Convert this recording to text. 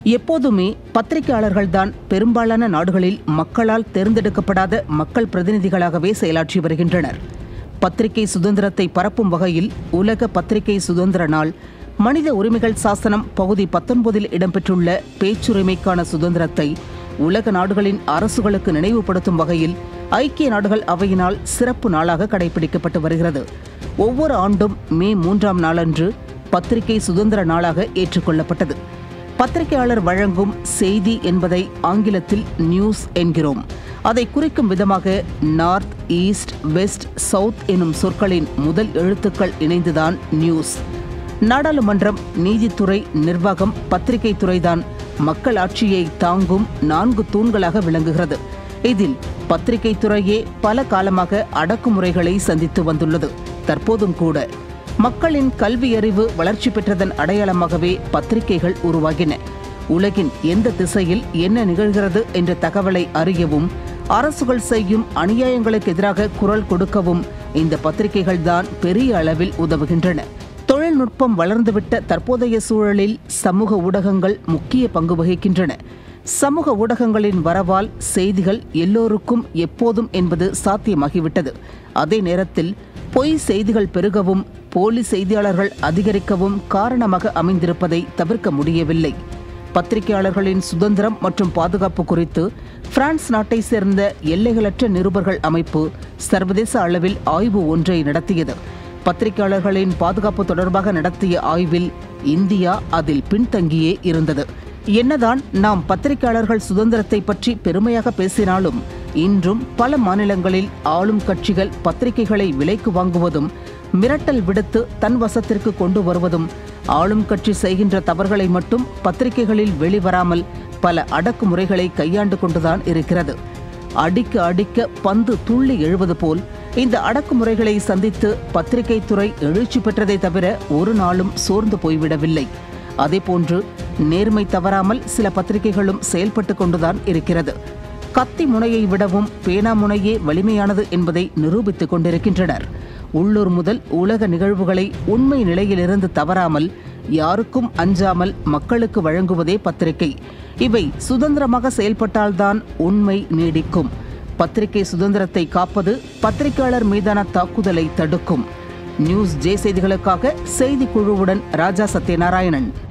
எப்போதுமே பத்திரிகையாளர்கள்தான் பெரும்பாலான நாடுகளில் மக்களால் தேர்ந்தெடுக்கப்படாத மக்கள் பிரதிநிதிகளாகவே செயலாற்றி வருகின்றனர் பத்திரிகை சுதந்திரத்தை பரப்பும் வகையில் உலக பத்திரிகை சுதந்திர நாள் மனித உரிமைகள் சாசனம் பகுதி பத்தொன்பதில் இடம்பெற்றுள்ள பேச்சுரிமைக்கான சுதந்திரத்தை உலக நாடுகளின் அரசுகளுக்கு நினைவுபடுத்தும் வகையில் ஐக்கிய நாடுகள் அவையினால் சிறப்பு நாளாக கடைபிடிக்கப்பட்டு வருகிறது ஒவ்வொரு ஆண்டும் மே மூன்றாம் நாளன்று பத்திரிகை சுதந்திர நாளாக ஏற்றுக்கொள்ளப்பட்டது பத்திரிகையாளர் வழங்கும் செய்தி என்பதை ஆங்கிலத்தில் நியூஸ் என்கிறோம் அதை குறிக்கும் விதமாக நார்த் ஈஸ்ட் வெஸ்ட் சவுத் எனும் சொற்களின் முதல் எழுத்துக்கள் இணைந்துதான் நியூஸ் நாடாளுமன்றம் நீதித்துறை நிர்வாகம் பத்திரிகை துறைதான் மக்கள் ஆட்சியை தாங்கும் நான்கு தூண்களாக விளங்குகிறது இதில் பத்திரிகை துறையே பல காலமாக அடக்குமுறைகளை சந்தித்து வந்துள்ளது தற்போதும் கூட மக்களின் கல்வியறிவு வளர்ச்சி பெற்றதன் அடையாளமாகவே பத்திரிகைகள் உருவாகின உலகின் எந்த திசையில் என்ன நிகழ்கிறது என்ற தகவலை அறியவும் அரசுகள் செய்யும் அநியாயங்களுக்கு எதிராக குரல் கொடுக்கவும் இந்த பத்திரிகைகள்தான் பெரிய அளவில் உதவுகின்றன தொழில்நுட்பம் வளர்ந்துவிட்ட தற்போதைய சூழலில் சமூக ஊடகங்கள் முக்கிய பங்கு வகிக்கின்றன சமூக ஊடகங்களின் வரவால் செய்திகள் எல்லோருக்கும் எப்போதும் என்பது சாத்தியமாகிவிட்டது அதே நேரத்தில் பொய் செய்திகள் பெருகவும் போலி செய்தியாளர்கள் அதிகரிக்கவும் காரணமாக அமைந்திருப்பதை தவிர்க்க முடியவில்லை பத்திரிகையாளர்களின் சுதந்திரம் மற்றும் பாதுகாப்பு குறித்து பிரான்ஸ் நாட்டை சேர்ந்த எல்லைகளற்ற நிருபர்கள் அமைப்பு சர்வதேச அளவில் ஆய்வு ஒன்றை நடத்தியது பத்திரிகையாளர்களின் பாதுகாப்பு தொடர்பாக நடத்திய ஆய்வில் இந்தியா அதில் பின்தங்கியே இருந்தது என்னதான் நாம் பத்திரிகையாளர்கள் சுதந்திரத்தை பற்றி பெருமையாக பேசினாலும் இன்றும் பல மாநிலங்களில் ஆளும் கட்சிகள் பத்திரிகைகளை விலைக்கு வாங்குவதும் மிரட்டல் விடுத்து தன் வசத்திற்கு கொண்டு வருவதும் ஆளும் கட்சி செய்கின்ற தவறுகளை மட்டும் பத்திரிகைகளில் வெளிவராமல் பல அடக்குமுறைகளை கையாண்டு கொண்டுதான் இருக்கிறது அடிக்க அடிக்க பந்து துள்ளி எழுவது போல் இந்த அடக்குமுறைகளை சந்தித்து பத்திரிகை துறை எழுச்சி பெற்றதை தவிர ஒரு நாளும் சோர்ந்து போய்விடவில்லை அதேபோன்று நேர்மை தவறாமல் சில பத்திரிகைகளும் செயல்பட்டு கொண்டுதான் இருக்கிறது கத்தி முனையை விடவும் பேனா முனையே வலிமையானது என்பதை நிரூபித்துக் கொண்டிருக்கின்றனர் உள்ளூர் முதல் உலக நிகழ்வுகளை உண்மை நிலையிலிருந்து தவறாமல் யாருக்கும் அஞ்சாமல் மக்களுக்கு வழங்குவதே பத்திரிகை இவை சுதந்திரமாக செயல்பட்டால்தான் உண்மை நீடிக்கும் பத்திரிகை சுதந்திரத்தை காப்பது பத்திரிகையாளர் மீதான தாக்குதலை தடுக்கும் நியூஸ் ஜே செய்திகளுக்காக செய்தி குழுவுடன் ராஜா சத்யநாராயணன்